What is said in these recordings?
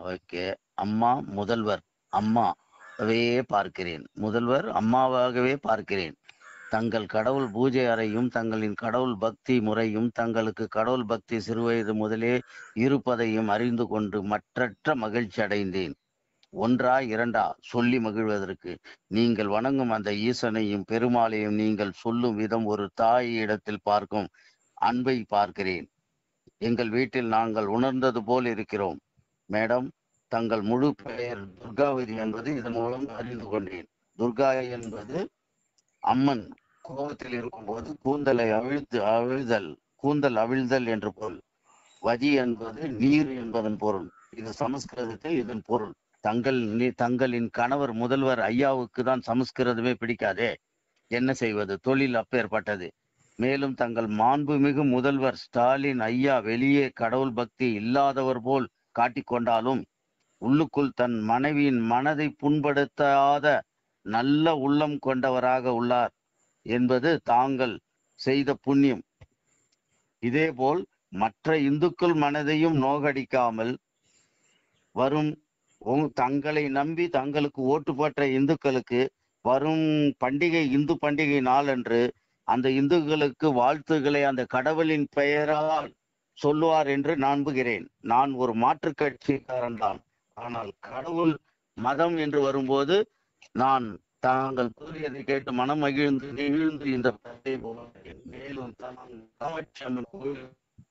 okay அம்மா முதல்வர் அம்மாவே பார்க்கிறேன் முதல்வர் அம்மாவாகவே பார்க்கிறேன் தங்கள் கடவுள் பூஜை அறையும் தங்களின் கடவுள் பக்தி முறையும் தங்களுக்கு கடவுள் பக்தி சிறுவயது முதலே இருப்பதையும் அறிந்து கொண்டு மற்றற்ற மகிழ்ச்சி அடைந்தேன் ஒன்றா இரண்டா சொல்லி மகிழ்வதற்கு நீங்கள் வணங்கும் அந்த ஈசனையும் பெருமாளையும் நீங்கள் சொல்லும் விதம் ஒரு தாய் இடத்தில் பார்க்கும் அன்பை பார்க்கிறேன் எங்கள் வீட்டில் நாங்கள் உணர்ந்தது போல் இருக்கிறோம் மேடம் தங்கள் முழு பெயர் துர்காவதி என்பது இதன் மூலம் அறிந்து கொண்டேன் துர்கா என்பது அம்மன் கோபத்தில் இருக்கும்போது கூந்தலை அவிழ்த்து அவிழ்தல் கூந்தல் அவிழ்தல் என்று பொருள் வதி என்பது நீர் என்பதன் பொருள் இது சமஸ்கிருதத்தில் இதன் பொருள் தங்கள் நீ- தங்களின் கணவர் முதல்வர் ஐயாவுக்கு தான் சமஸ்கிருதமே பிடிக்காதே என்ன செய்வது தொழில் அப்பேற்பட்டது மேலும் தங்கள் மாண்புமிகு முதல்வர் ஸ்டாலின் ஐயா வெளியே கடவுள் பக்தி இல்லாதவர் போல் காட்டிக்கொண்டாலும் உள்ளுக்குள் தன் மனைவியின் மனதை புண்படுத்தாத நல்ல உள்ளம் கொண்டவராக உள்ளார் என்பது தாங்கள் செய்த புண்ணியம் இதேபோல் மற்ற இந்துக்கள் மனதையும் நோகடிக்காமல் வரும் உங்- தங்களை நம்பி தங்களுக்கு ஓட்டு போட்ட இந்துக்களுக்கு வரும் பண்டிகை இந்து பண்டிகை நாளன்று அந்த இந்துக்களுக்கு வாழ்த்துக்களை அந்த கடவுளின் பெயரால் சொல்லுவார் என்று நம்புகிறேன் நான் ஒரு மாற்றுக் கட்சிக்காரன் தான் ஆனால் கடவுள் மதம் என்று வரும்போது நான் தாங்கள் கூறியதை கேட்டு மனம் மகிழ்ந்து நெகிழ்ந்து இந்த பதத்தை போகிறேன் மேலும் தான் காமாட்சி அம்மன் கோயில்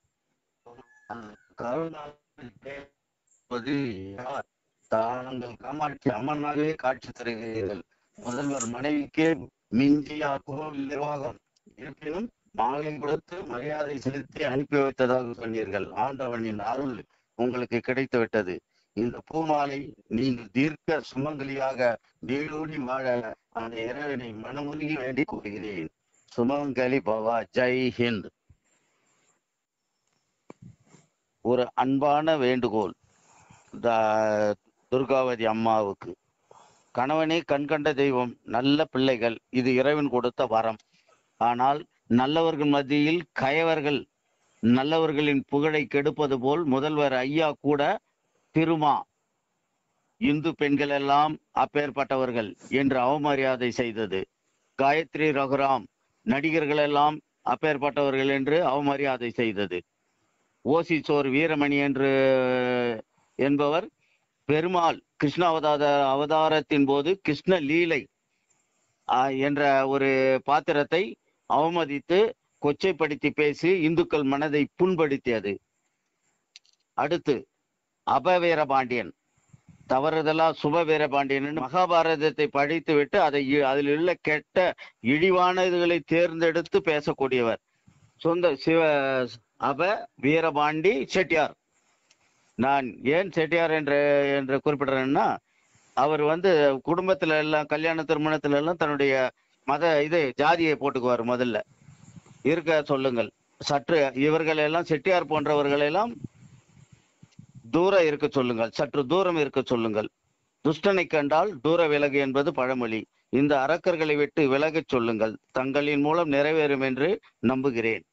அந்த கருணாநிதி பேசுவது யார் தாங்கள் காமாட்சி அம்மனாகவே காட்சி தருகிறீர்கள் முதல்வர் மனைவிக்கே மிஞ்சியா கோவில் நிர்வாகம் இருப்பினும் மாலை கொடுத்து மரியாதை செலுத்தி அனுப்பி வைத்ததாக சொன்னீர்கள் ஆண்டவனின் அருள் உங்களுக்கு கிடைத்து விட்டது இந்த பூமாலை நீங்கள் தீர்க்க சுமங்கலியாக நீடூடி வாழ அந்த இறைவனை மனமுருகி வேண்டிக் கொள்கிறேன் சுமங்கலி பவா ஜெய் ஹிந்த் ஒரு அன்பான வேண்டுகோள் த- துர்காவதி அம்மாவுக்கு கணவனே கண்கண்ட தெய்வம் நல்ல பிள்ளைகள் இது இறைவன் கொடுத்த வரம் ஆனால் நல்லவர்கள் மத்தியில் கயவர்கள் நல்லவர்களின் புகழை கெடுப்பது போல் முதல்வர் ஐயா கூட திருமா இந்து பெண்கள் எல்லாம் அப்பேற்பட்டவர்கள் என்று அவமரியாதை செய்தது காயத்ரி ரகுராம் நடிகர்கள் எல்லாம் அப்பேற்பட்டவர்கள் என்று அவமரியாதை செய்தது ஓசி சோர் வீரமணி என்று என்பவர் பெருமாள் கிருஷ்ண அவதார அவதாரத்தின் போது கிருஷ்ண லீலை ஆஹ், என்ற ஒரு பாத்திரத்தை அவமதித்து கொச்சைப்படுத்தி பேசி இந்துக்கள் மனதை புண்படுத்தியது அடுத்து அபவீரபாண்டியன் தவறுதலா சுப வீரபாண்டியன் என்று மகாபாரதத்தை படித்து விட்டு அதை இ- அதில் உள்ள கெட்ட இழிவானதுகளை தேர்ந்தெடுத்து பேசக்கூடியவர் சொந்த சிவ அப வீரபாண்டி செட்டியார் நான் ஏன் செட்டியார் என்று என்று குறிப்பிடுறேன்னா அவர் வந்து குடும்பத்துல எல்லாம் கல்யாண திருமணத்துல எல்லாம் தன்னுடைய மத இது ஜாதியை போட்டுக்குவார் முதல்ல இருக்க சொல்லுங்கள் சற்று இவர்கள் எல்லாம் செட்டியார் போன்றவர்கள் எல்லாம் தூரம் இருக்க சொல்லுங்கள் சற்று தூரம் இருக்க சொல்லுங்கள் துஷ்டனை கண்டால் தூர விலகு என்பது பழமொழி இந்த அரக்கர்களை விட்டு விலகச் சொல்லுங்கள் தங்களின் மூலம் நிறைவேறும் என்று நம்புகிறேன்